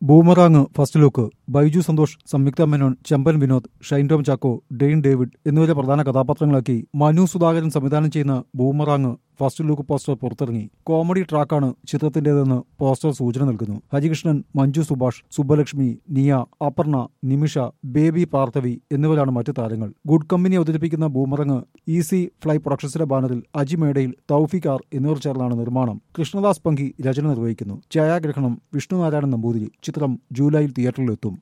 boomerang first look Baiju Santhosh Samyuktha Menon Chemban Vinod Shine Tom Chacko Dain David എന്നിവരെ പ്രധാന കഥാപാത്രങ്ങളാക്കി മനു സുധാകരൻ സംവിധാനം ചെയ്യുന്ന ബൂമറാങ് ഫസ്റ്റ് ലുക്ക് പോസ്റ്റർ പുറത്തിറങ്ങി കോമഡി ട്രാക്കാണ് ചിത്രത്തിന്റേതെന്ന് പോസ്റ്റർ സൂചന നൽകുന്നു ഹരികൃഷ്ണൻ മഞ്ജു സുഭാഷ് സുബ്ബലക്ഷ്മി നിയ അപർണ നിമിഷ ബേബി പാർത്ഥവി എന്നിവരാണ് മറ്റു താരങ്ങൾ ഗുഡ് കമ്പനി അവതരിപ്പിക്കുന്ന ബൂമറങ് ഈസി ഫ്ലൈ പ്രൊഡക്ഷൻസിന്റെ ബാനറിൽ അജി മേടയിൽ തൗഫിക് ആർ എന്നിവർ ചേർന്നാണ് നിർമ്മാണം കൃഷ്ണദാസ് പങ്കി രചന നിർവഹിക്കുന്നു ഛായാഗ്രഹണം വിഷ്ണുനാരായണൻ നമ്പൂതിരി ചിത്രം ജൂലൈയിൽ തിയേറ്ററിലെത്തും